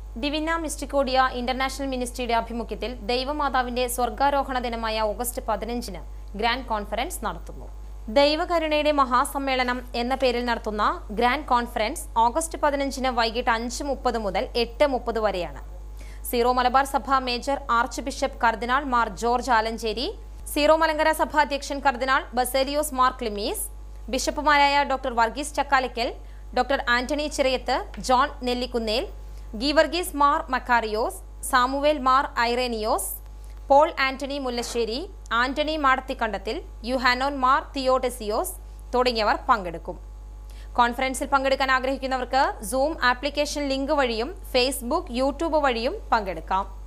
ഡിവിന മിസ്റ്റിക്കോഡിയ international മിനിസ്ട്രിയുടെ ആഭിമുഖ്യത്തിൽ ദൈവമാതാവിന്റെ സ്വർഗാരോഹണ ദിനമായ ഓഗസ്റ്റ് പതിനഞ്ചിന് ഗ്രാൻഡ് കോൺഫറൻസ് നടത്തുന്നു ദൈവകരുണയുടെ മഹാസമ്മേളനം എന്ന പേരിൽ നടത്തുന്ന ഗ്രാൻഡ് കോൺഫറൻസ് ഓഗസ്റ്റ് പതിനഞ്ചിന് വൈകിട്ട് അഞ്ച് മുപ്പത് മുതൽ എട്ട് മുപ്പത് വരെയാണ് Syro Malabar Sabha major archbishop cardinal Mar George Alencherry Syro Malankara Sabha അധ്യക്ഷൻ കർദിനാൾ ബസേലിയോസ് മാർ ക്ലിമീസ് ബിഷപ്പുമാരായ doctor Varghese Chakkalakal doctor Antony Chirayath John Nellikunnel Geevarghese Mar Makarios Samuel Mar Ireneos Paul Antony Mullassery Antony Madathikandathil Yuhanon Mar Theodosius തുടങ്ങിയവർ പങ്കെടുക്കും കോൺഫറൻസിൽ പങ്കെടുക്കാൻ ആഗ്രഹിക്കുന്നവർക്ക് സൂം ആപ്ലിക്കേഷൻ ലിങ്ക് വഴിയും ഫേസ്ബുക്ക് യൂട്യൂബ് വഴിയും പങ്കെടുക്കാം